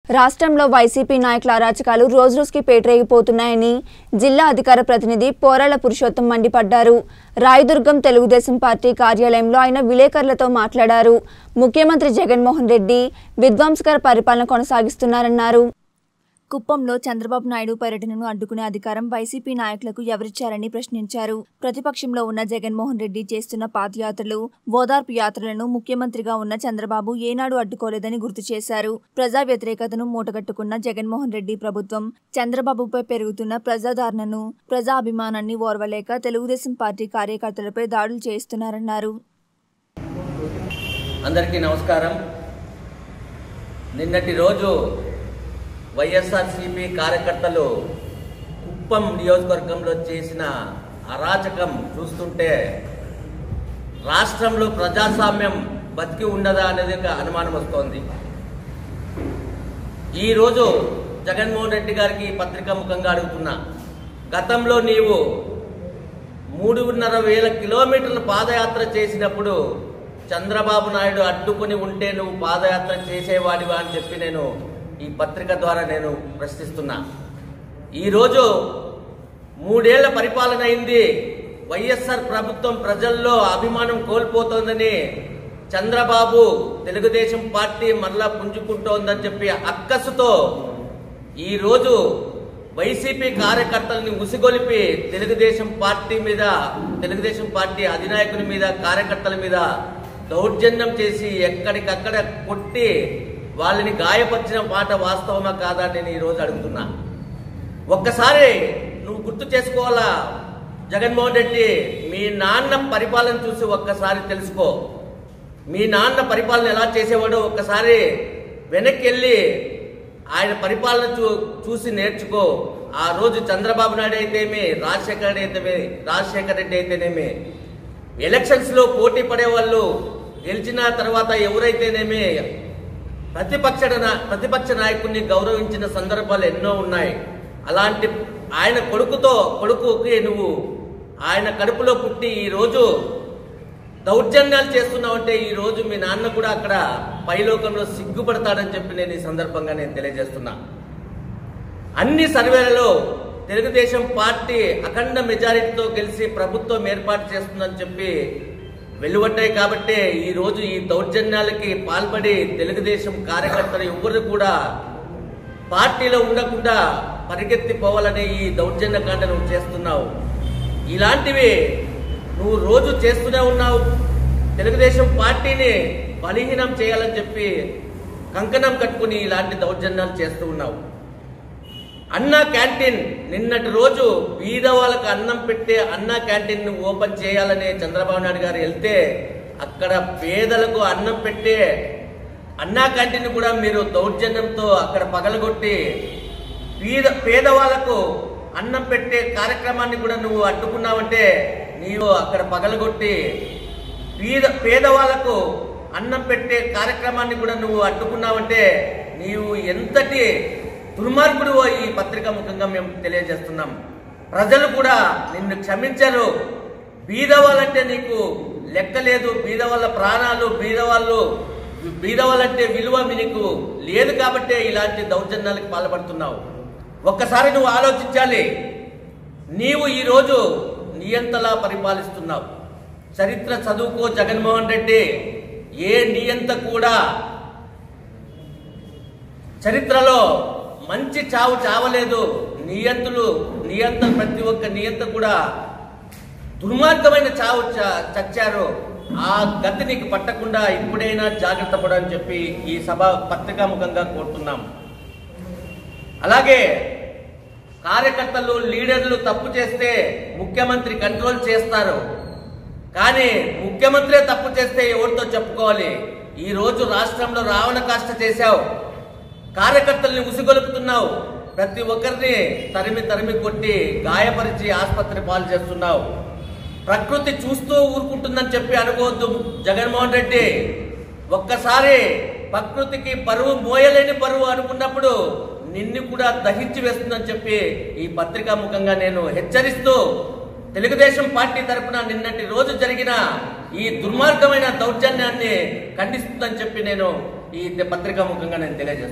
రాష్ట్రంలో వైసీపీ నాయకుల అరాచకాలు రోజురోజుకి పేటరేగిపోతున్నాయని జిల్లా అధికార ప్రతినిధి పోరాల పురుషోత్తం మండిపడ్డారు రాయదుర్గం తెలుగుదేశం పార్టీ కార్యాలయంలో ఆయన విలేకరులతో మాట్లాడారు ముఖ్యమంత్రి జగన్మోహన్ రెడ్డి విధ్వంసకర పరిపాలన కొనసాగిస్తున్నారన్నారు కుప్పంలో చంద్రబాబు నాయుడు పర్యటనను అడ్డుకునే అధికారం వైసీపీ నాయకులకు ఎవరిచ్చారని ప్రశ్నించారు ప్రతిపక్షంలో ఉన్న జగన్మోహన్ రెడ్డి చేస్తున్న పాదయాత్రలు ఓదార్పు యాత్రలను ముఖ్యమంత్రిగా ఉన్న చంద్రబాబు ఏనాడు అడ్డుకోలేదని గుర్తు చేశారు ప్రజా వ్యతిరేకతను మూటగట్టుకున్న జగన్మోహన్ రెడ్డి ప్రభుత్వం చంద్రబాబుపై పెరుగుతున్న ప్రజాదరణను ప్రజా అభిమానాన్ని ఓర్వలేక తెలుగుదేశం పార్టీ కార్యకర్తలపై దాడులు చేస్తున్నారన్నారు అందరికీ నమస్కారం నిన్నటి రోజు వైఎస్ఆర్సీపీ కార్యకర్తలు కుప్పం నియోజకవర్గంలో చేసిన అరాచకం చూస్తుంటే రాష్ట్రంలో ప్రజాస్వామ్యం బతికి ఉండదా అనేది ఒక అనుమానం వస్తోంది ఈరోజు జగన్మోహన్ రెడ్డి గారికి పత్రికా ముఖంగా అడుగుతున్నా గతంలో నీవు మూడున్నర వేల కిలోమీటర్ల పాదయాత్ర చేసినప్పుడు చంద్రబాబు నాయుడు అడ్డుకుని ఉంటే నువ్వు పాదయాత్ర చేసేవాడివా అని చెప్పి నేను ఈ పత్రిక ద్వారా నేను ప్రశ్నిస్తున్నా ఈరోజు మూడేళ్ల పరిపాలన అయింది వైఎస్ఆర్ ప్రభుత్వం ప్రజల్లో అభిమానం కోల్పోతోందని చంద్రబాబు తెలుగుదేశం పార్టీ మరలా పుంజుకుంటోందని చెప్పి అక్కసుతో ఈరోజు వైసీపీ కార్యకర్తల్ని ఉసిగొలిపి తెలుగుదేశం పార్టీ మీద తెలుగుదేశం పార్టీ అధినాయకుని మీద కార్యకర్తల మీద దౌర్జన్యం చేసి ఎక్కడికక్కడ కొట్టి వాళ్ళని గాయపరిచిన మాట వాస్తవమా కాదా అని నేను ఈరోజు అడుగుతున్నా ఒక్కసారి నువ్వు గుర్తు చేసుకోవాలా జగన్మోహన్ రెడ్డి మీ నాన్న పరిపాలన చూసి ఒక్కసారి తెలుసుకో మీ నాన్న పరిపాలన ఎలా చేసేవాడో ఒక్కసారి వెనక్కి వెళ్ళి ఆయన పరిపాలన చూ చూసి నేర్చుకో ఆ రోజు చంద్రబాబు నాయుడు అయితేమి రాజశేఖర రెడ్డి అయితేమి రాజశేఖర రెడ్డి అయితేనేమి ఎలక్షన్స్ లో పోటీ పడే వాళ్ళు గెలిచిన తర్వాత ఎవరైతేనేమి ప్రతిపక్ష నా- ప్రతిపక్ష నాయకుడిని గౌరవించిన సందర్భాలు ఎన్నో ఉన్నాయి అలాంటి ఆయన కొడుకుతో కొడుకుకి నువ్వు ఆయన కడుపులో పుట్టి ఈ రోజు దౌర్జన్యాలు చేస్తున్నావంటే ఈ రోజు మీ నాన్న కూడా అక్కడ పైలోకంలో సిగ్గుపడతాడని చెప్పి నేను ఈ సందర్భంగా నేను తెలియజేస్తున్నా అన్ని సర్వేలలో తెలుగుదేశం పార్టీ అఖండ మెజారిటీతో గెలిచి ప్రభుత్వం ఏర్పాటు చేస్తుందని చెప్పి వెలువడ్డాయి కాబట్టి ఈ రోజు ఈ దౌర్జన్యాలకి పాల్పడి తెలుగుదేశం కార్యకర్తలు ఎవరు కూడా పార్టీలో ఉండకుండా పరిగెత్తి పోవాలనే ఈ దౌర్జన్య కాండ నువ్వు చేస్తున్నావు ఇలాంటివి నువ్వు రోజు చేస్తూనే ఉన్నావు తెలుగుదేశం పార్టీని బలహీనం చేయాలని చెప్పి కంకణం కట్టుకుని ఇలాంటి దౌర్జన్యాలు చేస్తూ ఉన్నావు అన్నా క్యాంటీన్ నిన్నటి రోజు బీద వాళ్ళకి అన్నం పెట్టే అన్నా క్యాంటీన్ ను ఓపెన్ చేయాలని చంద్రబాబు నాయుడు గారు వెళ్తే అక్కడ పేదలకు అన్నం పెట్టే అన్నా క్యాంటీన్ కూడా మీరు దౌర్జన్యంతో అక్కడ పగలగొట్టి పేద పేదవాళ్లకు అన్నం పెట్టే కార్యక్రమాన్ని కూడా నువ్వు అడ్డుకున్నావంటే నీవు అక్కడ పగలగొట్టి పేద పేదవాళ్లకు అన్నం పెట్టే కార్యక్రమాన్ని కూడా నువ్వు అడ్డుకున్నావంటే నీవు ఎంతటి దుర్మార్గుడు ఈ పత్రిక ముఖంగా మేము తెలియజేస్తున్నాం ప్రజలు కూడా నిన్ను క్షమించరు బీదవాళ్ళంటే నీకు లెక్క లేదు బీద వాళ్ళ ప్రాణాలు బీదవాళ్ళు బీదవాళ్ళంటే విలువ నీకు లేదు కాబట్టే ఇలాంటి దౌర్జన్యాలకు పాల్పడుతున్నావు ఒక్కసారి నువ్వు ఆలోచించాలి నీవు ఈరోజు నియంతలా పరిపాలిస్తున్నావు చరిత్ర చదువుకో జగన్మోహన్ రెడ్డి ఏ నియంత కూడా చరిత్రలో మంచి చావు చావలేదు నియంతులు నియంత ప్రతి ఒక్క నియంత కూడా దుర్మార్గమైన చావు చ- చచ్చారు ఆ గతి నీకు పట్టకుండా ఇప్పుడైనా జాగ్రత్త పడని చెప్పి ఈ సభ పత్రికాముఖంగా కోరుతున్నాం అలాగే కార్యకర్తలు లీడర్లు తప్పు చేస్తే ముఖ్యమంత్రి కంట్రోల్ చేస్తారు కానీ ముఖ్యమంత్రే తప్పు చేస్తే ఎవరితో చెప్పుకోవాలి ఈ రోజు రాష్ట్రంలో రావణ కాష్ట చేశావు కార్యకర్తల్ని ఉసిగొలుపుతున్నావు ప్రతి ఒక్కరిని తరిమి తరిమి కొట్టి గాయపరిచి ఆసుపత్రి పాలు చేస్తున్నావు ప్రకృతి చూస్తూ ఊరుకుంటుందని చెప్పి అనుకోవద్దు జగన్మోహన్ రెడ్డి ఒక్కసారి ప్రకృతికి బరువు మోయలేని బరువు అనుకున్నప్పుడు నిన్ను కూడా దహించి వేస్తుందని చెప్పి ఈ పత్రికా ముఖంగా నేను హెచ్చరిస్తూ తెలుగుదేశం పార్టీ తరపున నిన్నటి రోజు జరిగిన ఈ దుర్మార్గమైన దౌర్జన్యాన్ని ఖండిస్తుందని చెప్పి నేను ఈ పత్రికా ముఖంగా నేను తెలియజేస్తాను